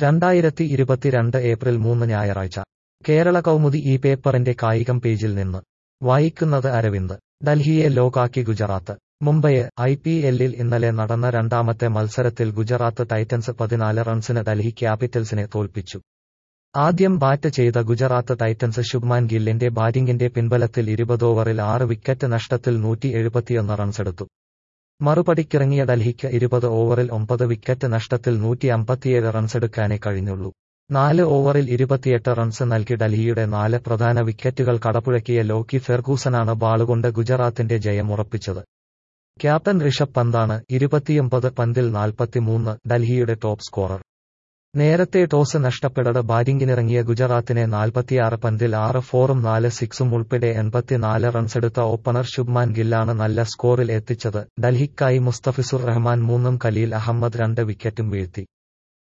രണ്ടായിരത്തി ഇരുപത്തിരണ്ട് ഏപ്രിൽ മൂന്ന് ഞായറാഴ്ച കേരള കൗമുദി ഈ പേപ്പറിന്റെ കായികം പേജിൽ നിന്ന് വായിക്കുന്നത് അരവിന്ദ് ഡൽഹിയെ ലോകാക്കി ഗുജറാത്ത് മുംബൈ ഐ പി എല്ലിൽ ഇന്നലെ നടന്ന രണ്ടാമത്തെ മത്സരത്തിൽ ഗുജറാത്ത് ടൈറ്റൻസ് പതിനാല് റൺസിന് ഡൽഹി ക്യാപിറ്റൽസിനെ തോൽപ്പിച്ചു ആദ്യം ബാറ്റ് ചെയ്ത ഗുജറാത്ത് ടൈറ്റൻസ് ശുഭ്മാൻ ഗില്ലിന്റെ ബാറ്റിംഗിന്റെ പിൻബലത്തിൽ ഇരുപത് ഓവറിൽ ആറ് വിക്കറ്റ് നഷ്ടത്തിൽ നൂറ്റി എഴുപത്തിയൊന്ന് റൺസെടുത്തു മറുപടിക്കിറങ്ങിയ ഡൽഹിക്ക് ഇരുപത് ഓവറിൽ ഒമ്പത് വിക്കറ്റ് നഷ്ടത്തിൽ നൂറ്റി അമ്പത്തിയേഴ് റൺസെടുക്കാനേ കഴിഞ്ഞുള്ളൂ നാല് ഓവറിൽ ഇരുപത്തിയെട്ട് റൺസ് നൽകി ഡൽഹിയുടെ നാല് പ്രധാന വിക്കറ്റുകൾ കടപുഴക്കിയ ലോക്കി ഫെർഗൂസനാണ് ബാളുകൊണ്ട് ഗുജറാത്തിന്റെ ജയം ഉറപ്പിച്ചത് ക്യാപ്റ്റൻ ഋഷഭ് പന്താണ് ഇരുപത്തിയൊമ്പത് പന്തിൽ നാൽപ്പത്തിമൂന്ന് ഡൽഹിയുടെ ടോപ്പ് സ്കോറർ നേരത്തെ ടോസ് നഷ്ടപ്പെടത് ബാറ്റിംഗിനിറങ്ങിയ ഗുജറാത്തിനെ നാൽപ്പത്തിയാറ് പന്തിൽ ആറ് ഫോറും നാല് സിക്സും ഉൾപ്പെടെ എൺപത്തിനാല് റൺസെടുത്ത ഓപ്പണർ ശുഭ്മാൻ ഗില്ലാണ് നല്ല സ്കോറിൽ എത്തിച്ചത് ഡൽഹിക്കായി മുസ്തഫിസുർ റഹ്മാൻ മൂന്നും ഖലീൽ അഹമ്മദ് രണ്ട് വിക്കറ്റും വീഴ്ത്തി